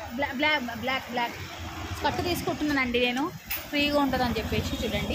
Black black black black కట్టు తీసుకుంటున్నానండి నేను ఫ్రీగా ఉంటుందని చెప్పేసి చూడండి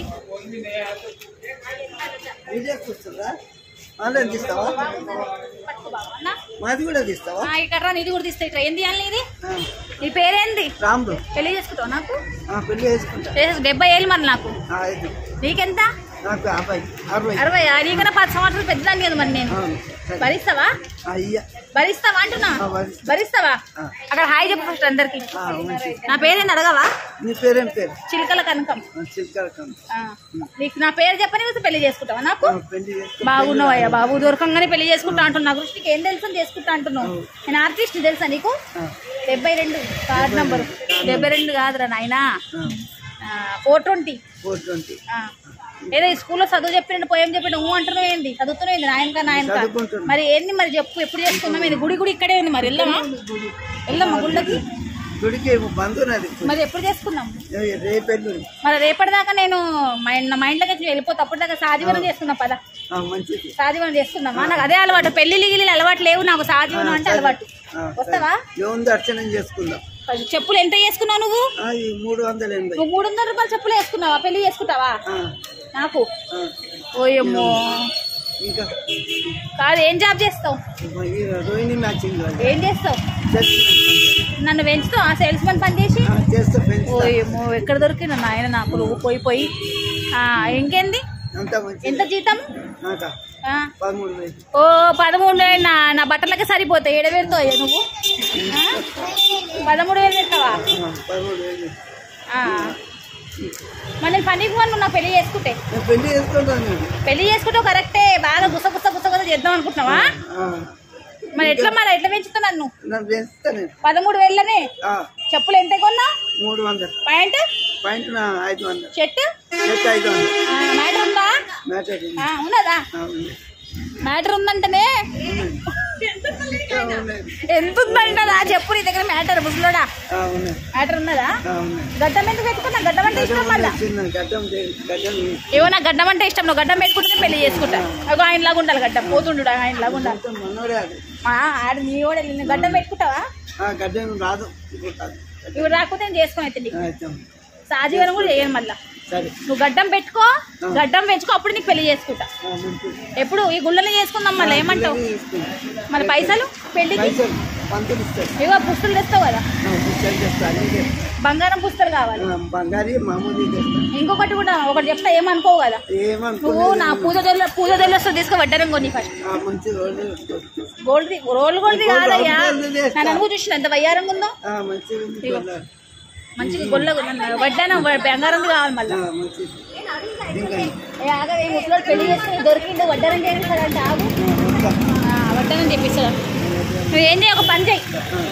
వీడియోస్ వస్తుందా ఆన్లైన్ తీస్తావా పట్టుకో బావ, అన్న. మాది కూడా తీస్తావా ఆ, ఇక్కడ రా, నీది కూడా తీస్తా ఇట్లా ఏం తీయాలి నీది ఆ, నీ పేరేంది రాముడు పెళ్లి చేసుకుంటావు నాకు ఆ, పెళ్లి చేసుకుంటా చేసేసి డెబ్బై ఏళ్ళు మరి నాకు ఆ, ఇది నీకెంత నాకు యాభై అరవై అరవై నీకన్నా పది సంవత్సరాలు పెద్దదాన్ని కదా మరి నేను అవును సరే. భరిస్తావా ఆ, ఇయ్య భరిస్తావా అంటున్నా ఆ, భరిస్తా. భరిస్తావా ఆ. అక్కడ హాయ్ చెప్పు ఫస్ట్ అందరికి ఆ, మంచి నా పేరేంది అడగవా నీ పేరేం పేరు చిలకల కనకం చిల్కరకం ఆ. నీకు నా పేరు చెప్పని వస్తే పెళ్లి చేసుకుంటావా నాకు పెళ్లి చేసుకుంటా బాగున్నావయ్యా బాబు దొరకంగానే పెళ్లి చేసుకుంటా అంటున్నా నా గురించి నీకు ఏం తెలుసు అని చేసుకుంటా అంటున్నావు నేను ఆర్టిస్ట్ తెలుసా నీకు డెబ్బై రెండు కార్డ్ నంబరు డెబ్బై రెండు కాదురా నాయనా ఫోర్ ట్వంటీ ఫోర్ ట్వంటీ ఏదో ఈ స్కూల్లో చదువు చెప్పినట్టు పోయేం చెప్పిన ఊ అంటున్నావు ఏంది చదువుతున్నావు ఏంది నాయనక నాయనక చదువుకుంటున్నా. మరి ఏంది మరి చెప్పు ఎప్పుడు చేసుకున్నాం ఇది గుడి గుడి ఇక్కడే ఉంది మరి వెళ్ళమా వెళ్ళమ్మా గుళ్ళకి గుడికి బంధు ఉన్నది మరి ఎప్పుడు చేసుకున్నాం రేపెల్లు మరి రేపటిదాకా నేను మైండ్ నా మైండ్లోకి వచ్చి వెళ్ళిపోతే అప్పటిదాకా సాధీవనం చేసుకున్నా పద మంచిది సాధీవనం చేసుకుందామా నాకు అదే అలవాటు పెళ్లి గిల్లి అలవాటు లేవు నాకు సాధీవనం అంటే అలవాటు ఆ, వస్తావా ఏముంది అర్చన చేసుకుందాం చెప్పులు ఎంత చేసుకున్నావు నువ్వు ఆ, ఈ మూడు వందల ఎనభై నువ్వు మూడు వందల రూపాయలు చెప్పులు వేసుకున్నావా పెళ్లి చేసుకుంటావా ఆ, నాకు ఆ. ఓయమ్మో ఇంకా కాదు ఏం జాబ్ చేస్తావు ఈ రోహిణి మ్యాచింగ్ వాళ్ళు ఏం చేస్తావు చేస్తా నన్ను పెంచుతావు ఆ సేల్స్ మన్ పని చేసి చేస్తా పెంచుతా ఓయమ్మో ఎక్కడ దొరికిన నాయన నాకు నువ్వు పోయి పోయి ఆ, ఇంకేంది అంతా మంచిది ఎంత జీతం నాకా ఆ, పదమూడు వేలు ఓ పదమూడు వేలు నా నా బట్టలకి సరిపోతాయి ఏడు వేలతో అయ్యా నువ్వు ఆ? పదమూడు వేలు పెడతావా ఆ, పదమూడు వేలు ఆ. మరి నేను పనికి పోను నువ్వు నా పెళ్లి చేసుకుంటే నేను పెళ్లి చేసుకుంటాను నేను పెళ్లి చేసుకుంటావు కరెక్టే బాగా గుస గుస గుస గుస చేద్దాం అనుకుంటున్నావా ఆ, మరి ఎట్లా మరి ఎట్లా పెంచుతావు నన్ను నన్ను పెంచుతా నేను పదమూడు వేలనే ఆ, చెప్పులు ఎంత కొన్నా మూడు వందలు పాయింట్ పాయింట్ నా ఐదు వందలు షర్ట్ నెట్ ఐదు వందలు మ్యాటర్ ఉందా మ్యాటర్ ఉంది. ఆ, ఉన్నదా ఆ, ఉంది. మ్యాటర్ ఉందంటేనే ఆ, ఉన్నది. ఎంత ఉందంటదా చెప్పు నీ దగ్గర మ్యాటర్ ముసలోడా ఆ, ఉన్నది. మ్యాటర్ ఉన్నదా ఆ, ఉన్నది. గడ్డం ఎందుకు పెట్టుకున్నా గడ్డం అంటే ఇష్టం మళ్ళా చిన్న గడ్డం చే- గడ్డం ఉంది. ఏవో నాకు గడ్డం అంటే ఇష్టం నువ్వు గడ్డం పెట్టుకుంటే పెళ్లి చేసుకుంటా అగో ఆయన లాగా ఉండాలి గడ్డం పోతుండు ఆయన లాగా ఉండాలి మొత్తం మనోడే అది ఆ, ఆడ నీ కూడా నిన్ను గడ్డం పెట్టుకుంటావా ఆ, గడ్డం రాదు ఇప్పుడు కాదు. ఇవి రాకపోతే నేను చేసుకుని అయితే నీకు ఆ, ఇద్దాం. సాజీవనం కూడా చేయను మళ్ళా సరే నువ్వు గడ్డం పెట్టుకో గడ్డం పెంచుకో అప్పుడు నీకు పెళ్లి చేసుకుంటా ఆ, మంచిది. ఎప్పుడు ఈ గుళ్ళని చేసుకుందాం మళ్ళీ ఏమంటావు ఇవన్నీ తీసుకుంటా. మన పైసలు పెళ్లికి పైసలు పంతులు ఇస్తారు ఇగో పుస్తలు తెస్తావు కదా ఆ, పుస్తకాలు తెస్తా అన్నీ తెస్తా. బంగారం పుస్తలు కావాలి ఆ, బంగారీ మామూలు తెస్తా ఇంకొకటి కూడా ఒకటి చెప్తా ఏమనుకోవు కదా ఏమనుకో నువ్వు నా పూజ జల్లు పూజ జల్లు వస్తుంది తీసుకో వడ్డరం కొని ఫస్ట్ ఆ, మంచి రోజు గోల్డ్ రోల్ గోల్డ్ కాదయ్యా గోల్డ్ చేస్తా. నా నలుగు చూసిన ఎంత వయ్యారంగా ఉందో ఆ, మంచిగా ఉంది గొల్ల. మంచిగా గొల్ల వడ్డానం బంగారం కావాలి మళ్ళీ ఆ, మంచిది ఇంకా ఏ ఆగవే ముసలోడు పెళ్లి చేసుకుని దొరికిండు వడ్డానం చేపిస్తాడంటే ఆగు ఇంకా. ఆ, వడ్డానం చేపిస్తాడు నువ్వు ఏం చేయి ఒక పని చేయి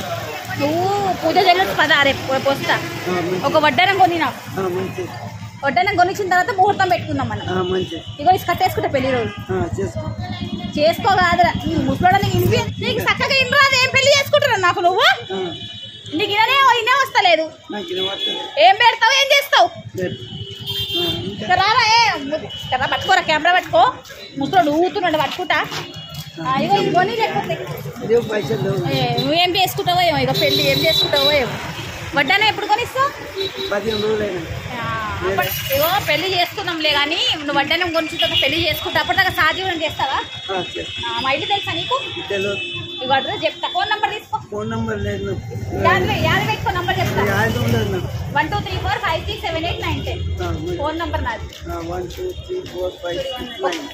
నువ్వు పూజ జల్లు పద రేపు పోస్తా ఆ, మంచి- ఒక వడ్డానం కొని నాకు ఆ, మంచిది వడ్డానం కొనిచ్చిన తర్వాత ముహూర్తం పెట్టుకుందాం మనం ఆ, మంచిది ఇగో ఇది కట్టేసుకుంటా పెళ్లి రోజు ఆ, చేసుకో చేసుకో కాదురా నీ ముసలోడ నీకు ఇంపి నీకు చక్కగా ఇంటి రాదు ఏం పెళ్లి చేసుకుంటున్నా నాకు నువ్వు ఆ, నీకు ఇననే ఇనే వస్తలేదు నాకు వినవట్లేదు. ఏం పెడతావు ఏం చేస్తావు రేపు. ఆ, ఇంకా. ఇక్కడ రారా ఏ ఇక్కడ రా, పట్టుకోరా కెమెరా పట్టుకో ముసలోడు ఊగుతున్నాడు పట్టుకుంటా ఆ, ఇగో ఇది కొని లేకపోతే లేవు పైసలు లేవు ఏ, నువ్వేం చేసుకుంటావో ఏమో ఇక పెళ్లి ఏం చేసుకుంటావో ఏమో వడ్డానే ఎప్పుడు కొనిస్తావు పదిహేను రోజులైనా ఆ, అప్పటి ఇగో పెళ్లి చేసుకుందాంలే కానీ నువ్వు వడ్డానం కొనిచ్చిన పెళ్లి చేసుకుంటా అప్పటిదాకా సాజీవనం చేస్తావా ఆ, చేస్తా. ఆ, మా ఇల్లు తెలుసా నీకు తెలియదు ఇగో అడ్రస్ చెప్తా ఫోన్ నంబర్ తీసుకో ఫోన్ నంబర్ లేదు నాకు. యాభై యాభై పెట్టుకో నంబర్ చెప్తా యాభై ఉండదు నాకు one two three four five six seven eight nine ten ఆ, మంచి- ఫోన్ నంబర్ నాది ఆ, one two three four five six nine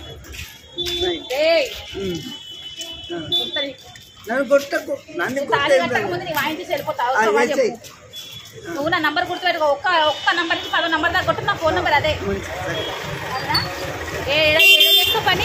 nine ఏయ్ ఉమ్. ఆ. ఉంటది. నన్ను కొట్టకు నన్ను తాళి కొట్టే కట్టక ముందు నీ వాయించి వెళ్ళిపోతావు ఆ, అవసరమా వేసేయ్. చెప్పు. నువ్వు నా నంబర్ గుర్తుపెట్టుకో ఒక్క ఒక్క నంబర్ నుంచి పదో నంబర్ దాకా కొట్టు నా ఫోన్ నంబర్ అదే మంచి సరే అవునా? ఏ ఏడ ఏడ చేస్తావు పని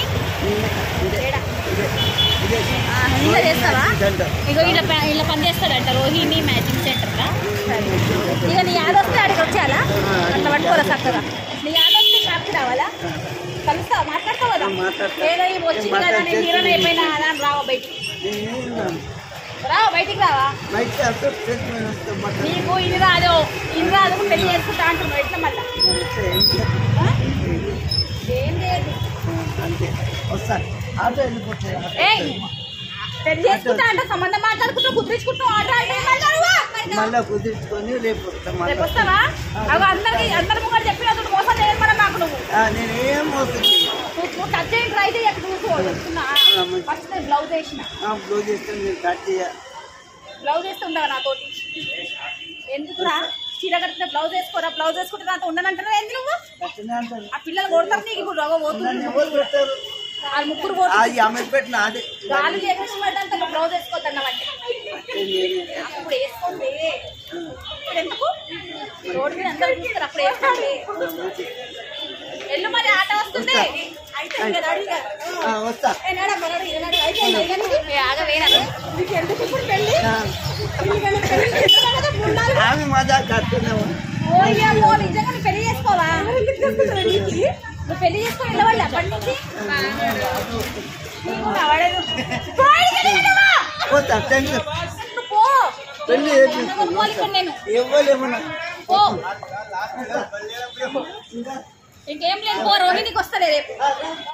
ఇదే ఏడ ఇదే ఇదే ఆ, ఇంట్లో చేస్తావా గంట ఇగో ఇలా ప- ఇలా పని చేస్తాడంట రోహిణి మ్యాచింగ్ సెంటర్గా సరే ఇక నీ యాద వస్తే అడిగి వచ్చేయాలా అట్లా పట్టుకోరా చక్కగా నీ యాద వస్తే షాప్కి రావాలా కలుస్తావా మాట్లాడతావు కదా ఆ, మాట్లాడతా. ఏదో ఈ వచ్చింది కదా నేను హీరోని అయిపోయినా కదా అని రావా బయటికి నేను ఉన్నాను రావా బయటికి రావా బయట వెళ్తే ట్రీట్మెంట్ వస్తే బట్టలు నీకు ఇది రాదు ఇది రాదు పెళ్లి చేసుకుంటా అంటున్నావు ఎట్లా మళ్ళా వస్తే ఏం ఆ? ఏం లేదు అంతే వస్తా ఆటో వెళ్ళిపోతాయి ఆటో. ఏయ్ పెళ్లి చేసుకుంటా అంటే సంబంధం మాట్లాడుకుంటూ కుదిరించుకుంటూ ఆట అంటే మళ్ళా నువ్వు? ఇంకా మళ్ళా కుదుర్చుకొని రేపు వస్తా రేపు మళ్ళా వస్తావా అవి అందరికి అందరి ముంగడు చెప్పినప్పుడు మోసం చేయను మనం మాకు నువ్వు ఆ, నేను ఏం అవుతుంది నువ్వు నువ్వు టచ్ చేయండి ట్రై చేయి అక్కడ కూర్చో చెప్తున్నా ఫస్ట్ నేను బ్లౌజ్ వేసిన బ్లౌజ్ చేస్తే మీరు కట్ చేయ బ్లౌజ్ వేస్తే ఉండవా నాతోటి ఎందుకురా చీర కట్టిన బ్లౌజ్ వేసుకోరా బ్లౌజ్ వేసుకుంటే నాతో ఉండనంటున్నావు ఏంది నువ్వు కట్టనే అంటారు ఆ పిల్లలు కొడతారు నీకు ఇప్పుడు రోగ నన్ను పోతుంది ఎవరు పెట్టారు ఆ ముగ్గురు పోతుంది అది ఆమె పెట్టిన అదే గాలి లేకుండా పడ్డంత నువ్వు బ్లౌజ్ వేసుకోద్దన్నవంటే నేను- అప్పుడు వేసుకోండి ఇప్పుడు ఎందుకు రోడ్డు మీద అందరూ చూస్తారు అప్పుడు వేసుకోండి ఎల్లు మరి ఆట వస్తుంది అయితే ఇంకా రెడీగా. ఆ, వస్తా ఏనాడా మనడు, ఏనాడు అయిపోయింది, అయిపోయింది. ఏ, ఆగవేనా నువ్వు? నీకు ఎందుకు ఇప్పుడు పెళ్ళి? నీకన్నా పెళ్ళి చేస్తున్నా కదా, మూడు నాలుగు. ఆమె మజా కట్టుకున్నాము ఓయ్యమ్మో, నిజంగా నువ్వు పెళ్లి చేసుకోవా నువ్వు పెళ్లి చేసుకొని వెళ్ళవాళ్ళు అప్పటి నుంచి నీకు రావడేదు. పో, ఇక్కడికి వెళ్ళవా? పోతా టెన్షన్ నువ్వు పో. పెళ్లి నేను చేసి కొనుక్కోవాలి ఇక్కడ నేను ఇవ్వలేమన్నా పో ఇంకేం లేదు పో రోహిణికి వస్తలే రేపు